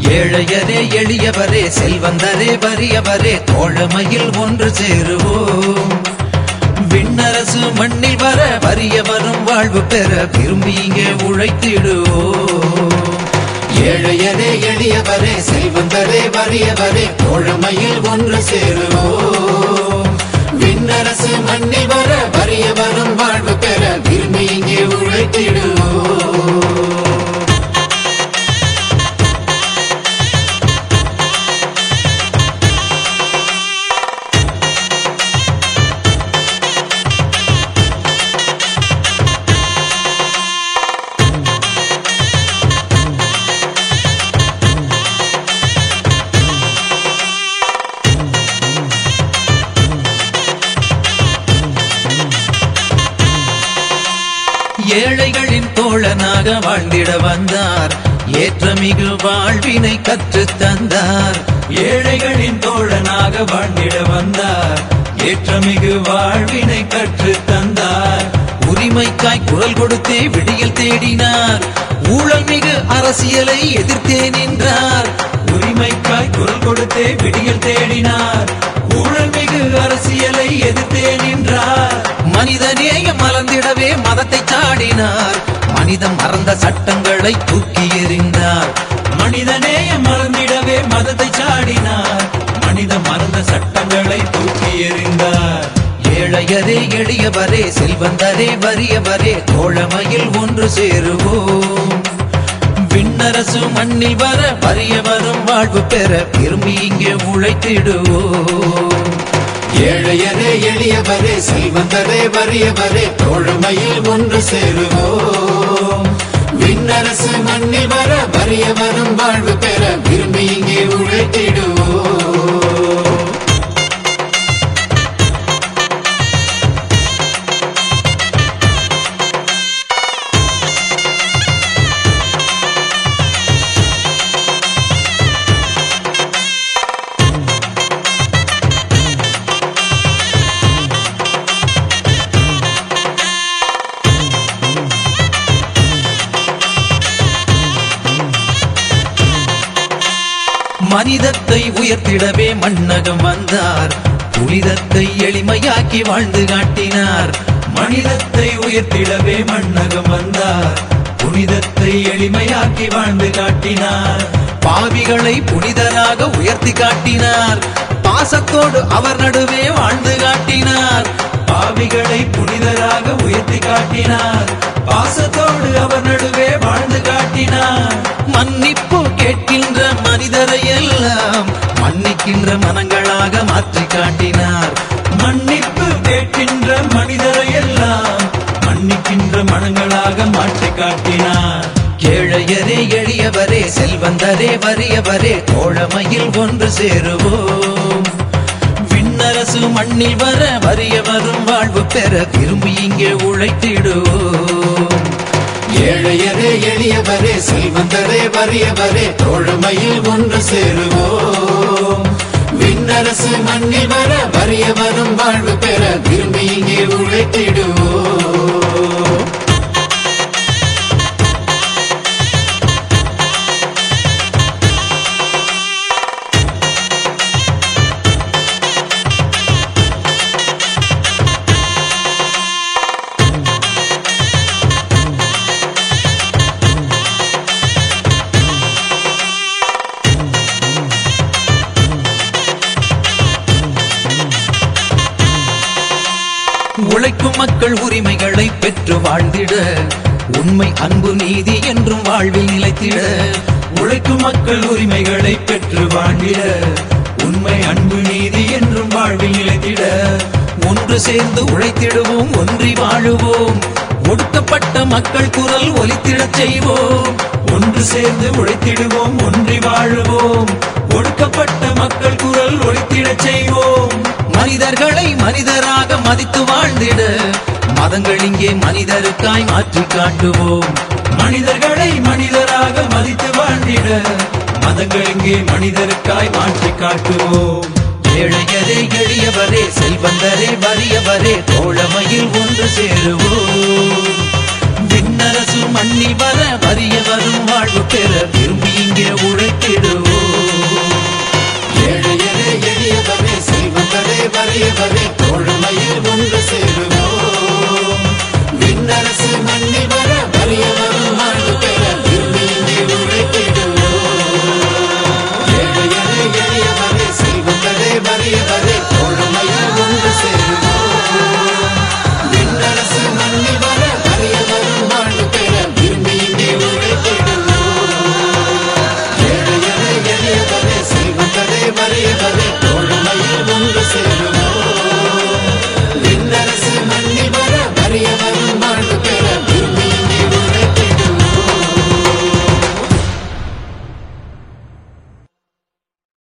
ஏழையரே எளியவரே செல்வந்தரே வறியவரே தோழமையில் ஒன்று சேருவோம் விண்ணரசு மண்ணில் வர வறியவரும் வாழ்வு பெற விரும்பி இங்கே உழைத்திடுவோம் ஏழையரே எளியவரே செல்வந்தரே வறியவரே தோழமையில் ஒன்று சேருவோம் விண்ணரசு மண்ணில் வர வறியவரும் வாழ்வு பெற விரும்பி இங்கே உழைத்திடுவோம் ஏழைகளின் தோழனாக வாழ்ந்திட வந்தார் ஏற்றமிகு வாழ்வினை கற்றுத் தந்தார் ஏழைகளின் தோழனாக வாழ்ந்திட வந்தார் ஏற்றமிகு வாழ்வினை கற்றுத் தந்தார் உரிமைக்காய் குரல் கொடுத்தே விடியல் தேடினார் ஊழல் மிகு அரசியலை எதிர்த்தே நின்றார் உரிமைக்காய் குரல் கொடுத்தே விடியல் தேடினார் ஊழல் மிகு அரசியலை எதிர்த்தே நின்றார் மனிதநேயம் மலர்ந்திடவே மதத்தை சாடினார் மனிதம் மறந்த சட்டங்களை தூக்கி எறிந்தார் மனிதநேயம் மறந்திடவே மதத்தை சாடினார் மனிதம் மறந்த சட்டங்களை தூக்கி எறிந்தார் ஏழையரே எளியவரே செல்வந்தரே வறியவரே தோழமையில் ஒன்று சேருவோம் விண்ணரசு மண்ணில் வர வறியவரும் வாழ்வு பெற விரும்பி இங்கே உழைத்திடுவோம் ஏழையரே எளியவரே செல்வந்தரே வறியவரே தோழமையில் ஒன்று சேருவோம் விண்ணரசு மண்ணில் வர வறியவரும் வாழ்வு பெற விரும்பி இங்கே உழைத்திடுவோம் மனிதத்தை உயர்த்திடவே மன்னகம் வந்தார் புனிதத்தை எளிமையாக்கி வாழ்ந்து காட்டினார் மனிதத்தை உயர்த்திடவே மன்னகம் வந்தார் புனிதத்தை எளிமையாக்கி வாழ்ந்து காட்டினார் பாவிகளை புனிதராக உயர்த்தி காட்டினார் பாசத்தோடு அவர் நடுவே வாழ்ந்து காட்டினார் பாவிகளை புனிதராக உயர்த்தி காட்டினார் பாசத்தோடு அவர் நடுவே வாழ்ந்து காட்டினார் மன்னிப்பு கேட்கின்ற மனிதரை எல்லாம் மன்னிக்கின்ற மனங்களாக மாற்றி காட்டினார் மன்னிப்பு கேட்கின்ற மனிதரை எல்லாம் மன்னிக்கின்ற மனங்களாக மாற்றி காட்டினார் ஏழையரே எளியவரே செல்வந்தரே வறியவரே தோழமையில் ஒன்று சேருவோம் விண்ணரசு மண்ணில் வர வறியவரும் வாழ்வு பெற விரும்பி இங்கே உழைத்திடுவோம் ஏழையரே எளியவரே செல்வந்தரே வறியவரே தோழமையில் ஒன்று சேருவோம் விண்ணரசு மண்ணில் வர வறியவரும் வாழ்வு பெற விரும்பி இங்கே உழைத்திடுவோம் உழைக்கும் மக்கள் உரிமைகளை பெற்று வாழ்ந்திட உண்மை அன்பு நீதி என்றும் வாழ்வில் நிலைத்திட உழைக்கும் மக்கள் உரிமைகளை பெற்று வாழ்ந்திட உண்மை அன்பு நீதி என்றும் வாழ்வில் நிலைத்திட ஒன்று சேர்ந்து உழைத்திடுவோம் ஒன்றி வாழுவோம் ஒடுக்கப்பட்ட மக்கள் குரல் ஒலித்திடச் செய்வோம் ஒன்று சேர்ந்து உழைத்திடுவோம் ஒன்றி வாழுவோம் ஒடுக்கப்பட்ட மக்கள் குரல் ஒழித்திடச் செய்வோம் மனிதர்களை மனிதராக மதித்து வாழ்ந்திட மதங்கள் இங்கே மனிதருக்காய் மாற்றி காட்டுவோம் மனிதர்களை மனிதராக மதித்து வாழ்ந்திட மதங்கள் இங்கே மனிதருக்காய் மாற்றி காட்டுவோம் ஏழையரே எளியவரே செல்வந்தரே வறியவரே தோழமையில் ஒன்று சேருவோம் விண்ணரசு மண்ணி வர வறியவரும் வாழ்வு பெற விரும்பி இங்கே